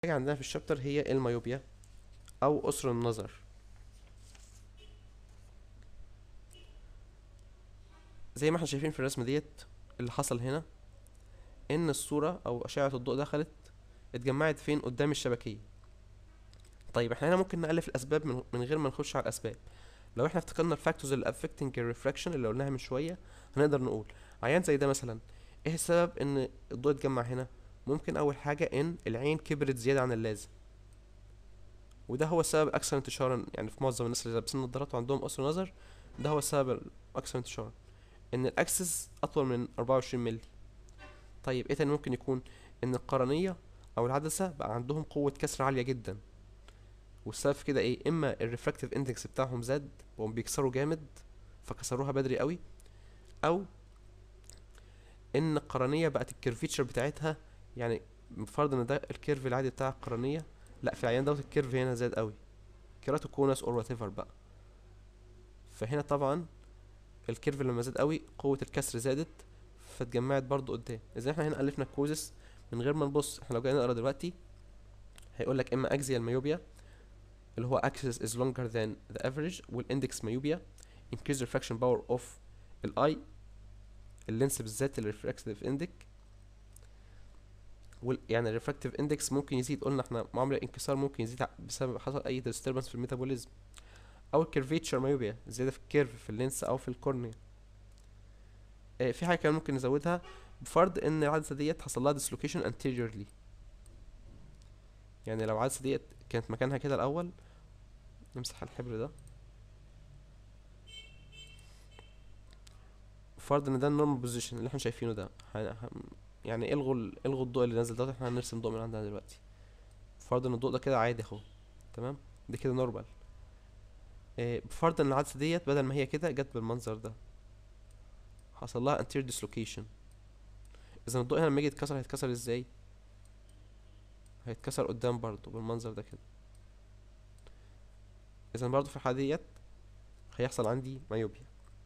حاجة عندنا في الشابتر هي الميوبيا أو قصر النظر زي ما احنا شايفين في الرسمة ديت اللي حصل هنا إن الصورة أو أشعة الضوء دخلت اتجمعت فين قدام الشبكية طيب احنا هنا ممكن نألف الأسباب من, من غير ما نخش على الأسباب لو احنا افتكرنا الفاكتورز اللي affecting الريفراكشن اللي قلناها من شوية هنقدر نقول عيان زي ده مثلا ايه السبب ان الضوء اتجمع هنا ممكن اول حاجة ان العين كبرت زيادة عن اللازم وده هو السبب الاكثر انتشارا يعني في معظم الناس اللي لابسين نظارات وعندهم قصر نظر ده هو السبب الاكثر انتشارا ان الاكسس اطول من 24 مللي طيب ايه تاني ممكن يكون ان القرنية او العدسة بقى عندهم قوة كسر عالية جدا والسبب في كده ايه اما الريفراكتيف اندكس بتاعهم زاد وهم بيكسروا جامد فكسروها بدري قوي او ان القرنية بقت الكيرفيتشر بتاعتها يعني بفرض ان ده الكيرف العادي بتاع القرنية لا في العيان دوت الكيرف هنا زاد قوي كيراتوكونس اور وات ايفر بقى فهنا طبعا الكيرف لما زاد قوي قوة الكسر زادت فاتجمعت برضو قدام اذا احنا هنا الفنا الكوزس من غير ما نبص احنا لو جينا نقرا دلوقتي هيقول لك اما اكزيال مايوبيا اللي هو axis is longer than the average والاندكس مايوبيا increase refraction power of الاي اللينس بالذات الريفراكتيف اندك وال يعني الريفراكتيف اندكس ممكن يزيد قلنا احنا معامل الانكسار ممكن يزيد ع- بسبب حصل اي disturbance في الميتابوليزم او الكيرفيتشر مايوبيا زياده في الكيرف في اللينس او في الكورنيا آه في حاجه كمان ممكن نزودها بفرض ان العدسه ديت حصل لها dislocation anteriorly يعني لو العدسه ديت كانت مكانها كده الاول نمسح الحبر ده فرض ان ده النورمال بوزيشن اللي احنا شايفينه ده ه- ه- يعني الغوا ال- الغوا الضوء اللي نازل دوت احنا هنرسم ضوء من عندنا دلوقتي فرض ان الضوء ده كده عادي اهو تمام ده كده نورمال إيه بفرض ان العدسه ديت بدل ما هي كده جت بالمنظر ده حصل لها anterior dislocation اذا الضوء هنا لما يجي يتكسر هيتكسر ازاي هيتكسر قدام برضه بالمنظر ده كده اذا برضه في الحالة ديت هيحصل عندي مايوبيا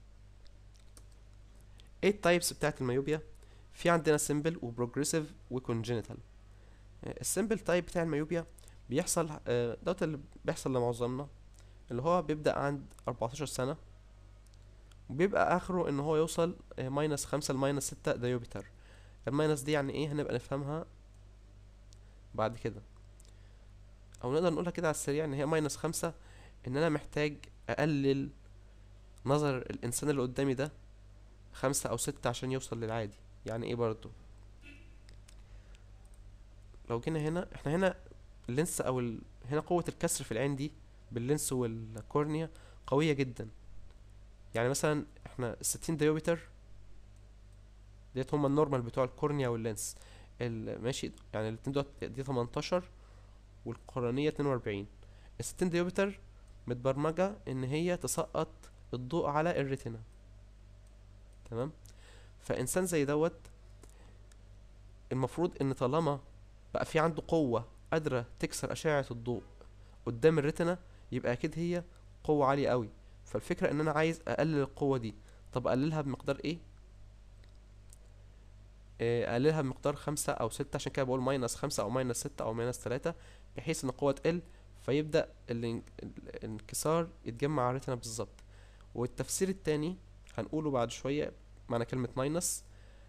ايه التايبس بتاعت المايوبيا في عندنا سيمبل وبروجريسيف وكونجينيتال السيمبل تايب بتاع المايوبيا بيحصل آه، دوت اللي بيحصل لمعظمنا اللي هو بيبدأ عند 14 سنة وبيبقى آخره إن هو يوصل ماينس خمسة لماينس ستة ديوبتر الماينس دي يعني ايه هنبقى نفهمها بعد كده او نقدر نقولها كده على السريع ان هي ماينس خمسة ان انا محتاج اقلل نظر الانسان اللي قدامي ده خمسة او ستة عشان يوصل للعادي يعني ايه برضو لو جينا هنا احنا هنا اللينس او ال... هنا قوة الكسر في العين دي باللينس والكورنيا قوية جدا يعني مثلا احنا الستين ديوبتر ديت هما النورمال بتوع الكورنيا واللينس ال- ماشي يعني الاتنين دوت دي 18 والقرنية 42 الستين ديوبتر متبرمجة ان هي تسقط الضوء على الريتنا تمام فانسان زي دوت المفروض ان طالما بقى في عنده قوة قادرة تكسر اشعة الضوء قدام الريتنا يبقى اكيد هي قوة عالية قوي فالفكرة ان انا عايز اقلل القوة دي طب اقللها بمقدار ايه آه، اقللها بمقدار خمسة او ستة عشان كده بقول ماينس خمسة او ماينس ستة او ماينس تلاتة بحيث ان القوة تقل فيبدأ الان- الانكسار يتجمع على الريتنا بالظبط والتفسير التاني هنقوله بعد شوية معنى كلمة ماينس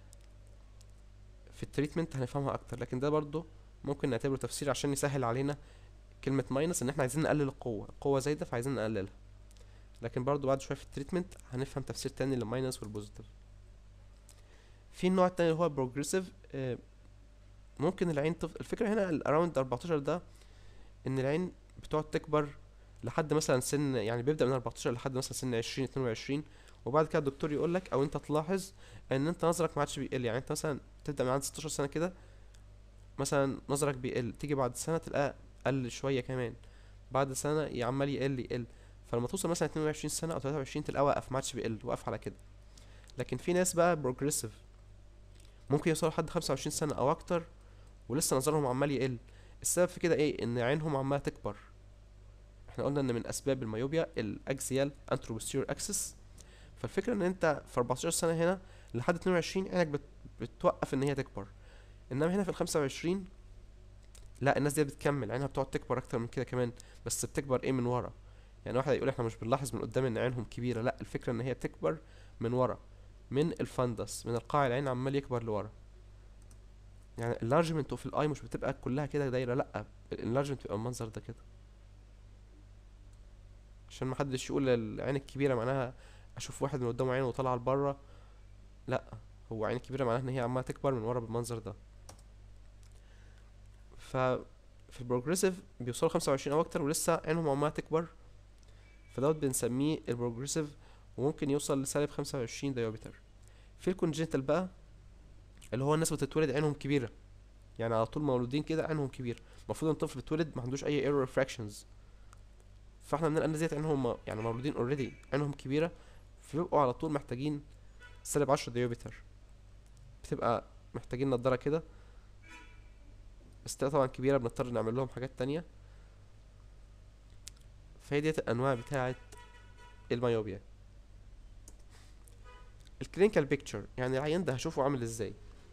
في التريتمنت هنفهمها اكتر لكن ده برضو ممكن نعتبره تفسير عشان يسهل علينا كلمة ماينس ان احنا عايزين نقلل القوة القوة زايدة فعايزين نقللها لكن برضو بعد شوية في التريتمنت هنفهم تفسير تاني للماينس والبوزيتيف في النوع التاني اللي هو بروجريسيف ممكن العين تف... الفكرة هنا الاراوند 14 ده ان العين بتقعد تكبر لحد مثلا سن يعني بيبدأ من 14 لحد مثلا سن 20 22 وبعد كده الدكتور يقول لك او انت تلاحظ ان انت نظرك ما عادش بيقل يعني انت مثلا تبدأ من عند 16 سنة كده مثلا نظرك بيقل تيجي بعد سنة تلاقاه قل شوية كمان بعد سنة ي- عمال يقل يقل فلما توصل مثلا 22 سنة او 23 تلاقاه واقف ما عادش بيقل واقف على كده لكن في ناس بقى بروجريسيف ممكن يوصلوا لحد 25 سنة او اكتر ولسه نظرهم عمال يقل السبب في كده ايه ان عينهم عمالة تكبر احنا قلنا ان من اسباب الميوبيا الاكسيال انتروبوستيريور اكسس فالفكرة ان انت في 14 سنة هنا لحد 22 عينك بت... بتوقف ان هي تكبر انما هنا في ال 25 لا الناس دي بتكمل عينها بتقعد تكبر اكتر من كده كمان بس بتكبر ايه من ورا يعني واحد يقول احنا مش بنلاحظ من قدام ان عينهم كبيره لا الفكره ان هي بتكبر من ورا من الفندس من القاع العين عمال يكبر لورا يعني اللارجمنت في الاي مش بتبقى كلها كده دايره لا اللارجمنت بيبقى المنظر ده كده عشان ما حدش يقول العين الكبيره معناها اشوف واحد من قدامه عينه وطالعه لبره لا هو عين كبيره معناها ان هي عماله تكبر من ورا بالمنظر ده ف في البروجريسيف بيوصلوا خمسة وعشرين او اكتر ولسه عينهم عمالة تكبر فدوت بنسميه البروجريسيف وممكن يوصل لسالب خمسة وعشرين ديوبتر في الكونجنتال بقى اللي هو الناس بتتولد عينهم كبيرة يعني على طول مولودين كده عينهم كبيرة المفروض ان الطفل بيتولد ما عندوش اي ايرور ريفراكشنز فاحنا بنلقى الناس ديت عينهم يعني مولودين اوريدي عينهم كبيرة فبيبقوا على طول محتاجين سالب عشرة ديوبتر بتبقى محتاجين نضارة كده بس تبقى طبعا كبيرة بنضطر نعمل لهم حاجات تانية فهي ديت الأنواع بتاعة الميوبيا الكلينيكال بيكتشر يعني العيان ده هشوفه عامل ازاي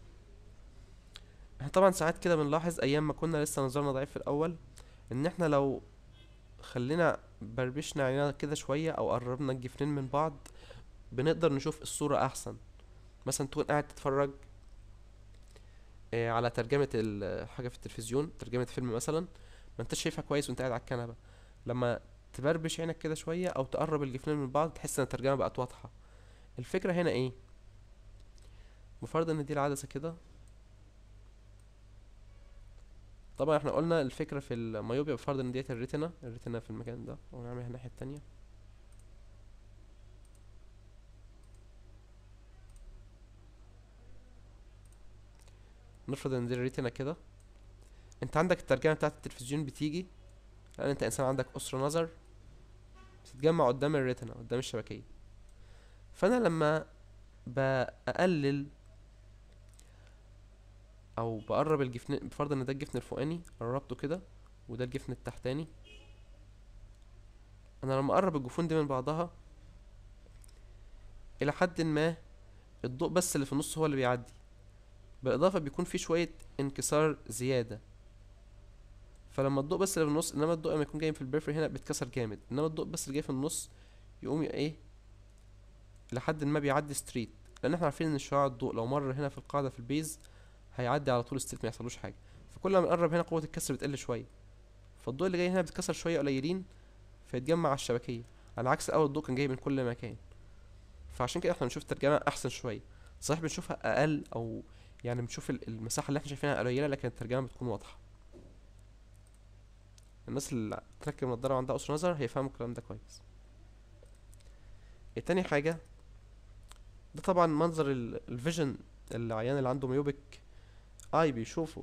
احنا طبعا ساعات كده بنلاحظ ايام ما كنا لسه نظرنا ضعيف في الاول ان احنا لو خلينا بربشنا عينينا كده شوية او قربنا الجفنين من بعض بنقدر نشوف الصورة احسن مثلا تكون قاعد تتفرج آه، على ترجمة ال- حاجة في التلفزيون ترجمة فيلم مثلا ما انتش شايفها كويس وانت قاعد على الكنبة لما تبربش عينك كده شوية او تقرب الجفنين من بعض تحس ان الترجمة بقت واضحة الفكرة هنا ايه بفرض ان دي العدسة كده طبعا احنا قلنا الفكرة في الميوبيا بفرض ان ديت الريتنا الريتنا في المكان ده ونعملها الناحية التانية نفرض ان دي الريتنا كده انت عندك الترجمة بتاعت التلفزيون بتيجي لان انت انسان عندك قصر نظر بتتجمع قدام الريتنا قدام الشبكية فانا لما بقلل او بقرب الجفن بفرض ان ده الجفن الفوقاني قربته كده وده الجفن التحتاني انا لما اقرب الجفون دي من بعضها الى حد ما الضوء بس اللي في النص هو اللي بيعدي بالاضافه بيكون في شويه انكسار زياده فلما الضوء بس اللي في النص انما الضوء لما يكون جاي في البريفري هنا بيتكسر جامد انما الضوء بس اللي جاي في النص يقوم ي- ايه لحد ما بيعدي ستريت لان احنا عارفين ان شعاع الضوء لو مر هنا في القاعده في البيز هيعدي على طول ستريت ما يحصلوش حاجه فكل ما نقرب هنا قوه الكسر بتقل شويه فالضوء اللي جاي هنا بيتكسر شويه قليلين فيتجمع على الشبكيه على عكس اول الضوء كان جاي من كل مكان فعشان كده احنا بنشوف الترجمه احسن شويه صحيح بنشوفها اقل او يعني بنشوف ال- المساحه اللي احنا شايفينها قليله لكن الترجمه بتكون واضحه الناس اللي تركب نظاره وعندها قصر نظر هيفهموا الكلام ده كويس تاني حاجه ده طبعا منظر ال- الفيجن العيان اللي عنده ميوبك اي بيشوفه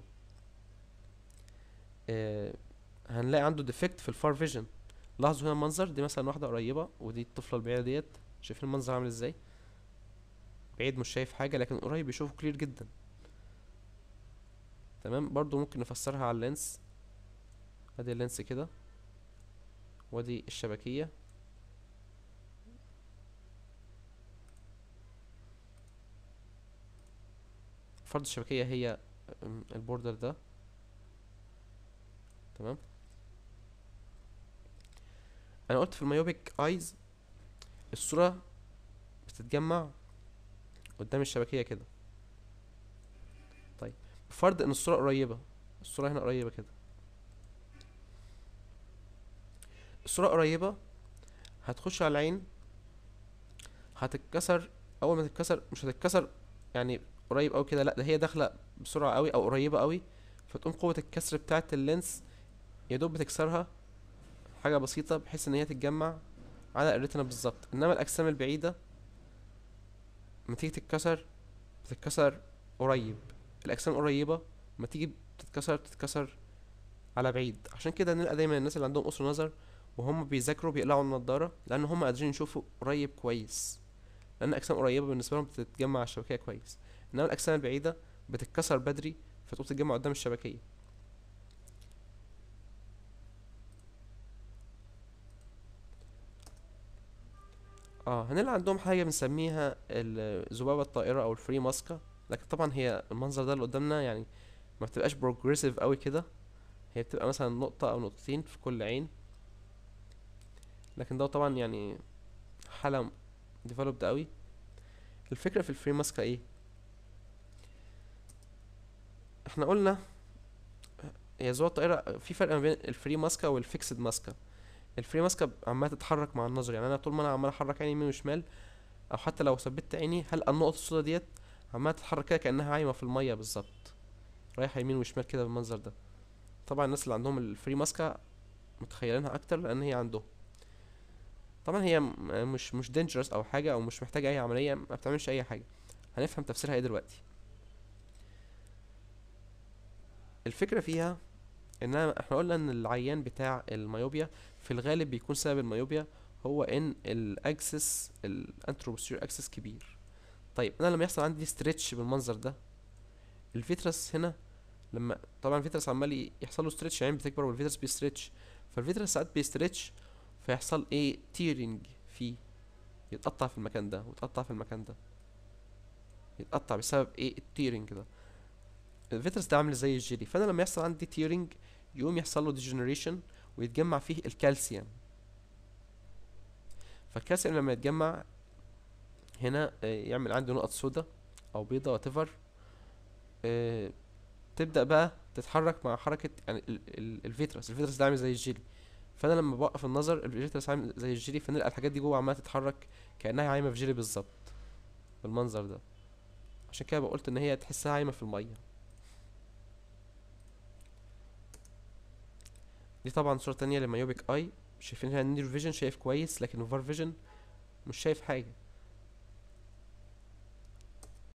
آه هنلاقي عنده ديفكت في الفار فيجن لاحظوا هنا المنظر دي مثلا واحده قريبه ودي الطفله البعيده ديت شايفين المنظر عامل ازاي بعيد مش شايف حاجه لكن قريب بيشوفه كلير جدا تمام برضو ممكن نفسرها على اللينس ادي اللينس كده وادي الشبكيه فرض الشبكيه هي أم، البوردر ده تمام انا قلت في الميوبيك ايز الصوره بتتجمع قدام الشبكيه كده طيب بفرض ان الصوره قريبه الصوره هنا قريبه كده الصوره قريبه هتخش على العين هتتكسر اول ما تتكسر مش هتتكسر يعني قريب قوي كده لا ده هي داخله بسرعه قوي او قريبه قوي فتقوم قوه الكسر بتاعه اللينس يا دوب بتكسرها حاجه بسيطه بحيث ان هي تتجمع على الريتنا بالظبط انما الاجسام البعيده لما تيجي تتكسر بتتكسر قريب الاجسام قريبه لما تيجي تتكسر تتكسر على بعيد عشان كده نلقى دايما الناس اللي عندهم قصر نظر وهم بيذاكروا بيقلعوا النضاره لان هم قادرين يشوفوا قريب كويس لان اجسام قريبه بالنسبه لهم بتتجمع على الشبكيه كويس انما الاجسام البعيده بتتكسر بدري فتقوم تتجمع قدام الشبكيه اه هنلقى عندهم حاجه بنسميها الذبابه الطائره او الفري ماسكا لكن طبعا هي المنظر ده اللي قدامنا يعني ما بتبقاش بروجريسيف قوي كده هي بتبقى مثلا نقطة او نقطتين في كل عين لكن ده طبعا يعني حالة ديفلوبد قوي الفكرة في الفري ماسكة ايه احنا قلنا هي زوا الطائرة في فرق ما بين الفري ماسكة والفيكسد ماسكة الفري ماسكة عمالة تتحرك مع النظر يعني انا طول ما انا عمال احرك عيني يمين وشمال او حتى لو ثبت عيني هل النقط السوداء ديت عمالة تتحرك كده كأنها عايمة في المية بالظبط رايحة يمين وشمال كده بالمنظر ده طبعا الناس اللي عندهم الفري ماسكة متخيلينها اكتر لان هي عندهم طبعا هي م- مش مش دينجرس او حاجه او مش محتاجه اي عمليه ما بتعملش اي حاجه هنفهم تفسيرها ايه دلوقتي الفكره فيها ان أنا- احنا قلنا ان العيان بتاع الميوبيا في الغالب بيكون سبب الميوبيا هو ان الاكسس الانتروبوستيريور اكسس كبير طيب انا لما يحصل عندي ستريتش بالمنظر ده الفيترس هنا لما طبعا الفيترس عمال ي- يحصل له ستريتش يعني بتكبر والفيترس بيستريتش فالفيترس ساعات بيستريتش فيحصل ايه تيرنج فيه يتقطع في المكان ده ويتقطع في المكان ده يتقطع بسبب ايه التيرنج ده الفيترس ده عامل زي الجيلي فانا لما يحصل عندي تيرنج يقوم يحصل له ديجنريشن ويتجمع فيه الكالسيوم فالكالسيوم لما يتجمع هنا آه، يعمل عندي نقط سودا او بيضة واتيفر تبدأ بقى تتحرك مع حركة يعني ال- ال- الفيترس الفيترس ده عامل زي الجيلي فانا لما بوقف النظر الفيترس عامل زي الجيلي فنلقى الحاجات دي جوه عمالة تتحرك كأنها عايمة في جيلي بالظبط بالمنظر ده عشان كده بقولت ان هي تحسها عايمة في المية دي طبعا صورة تانية لميوبيك اي شايفين هنا النير فيجن شايف كويس لكن الفار فيجن مش شايف حاجة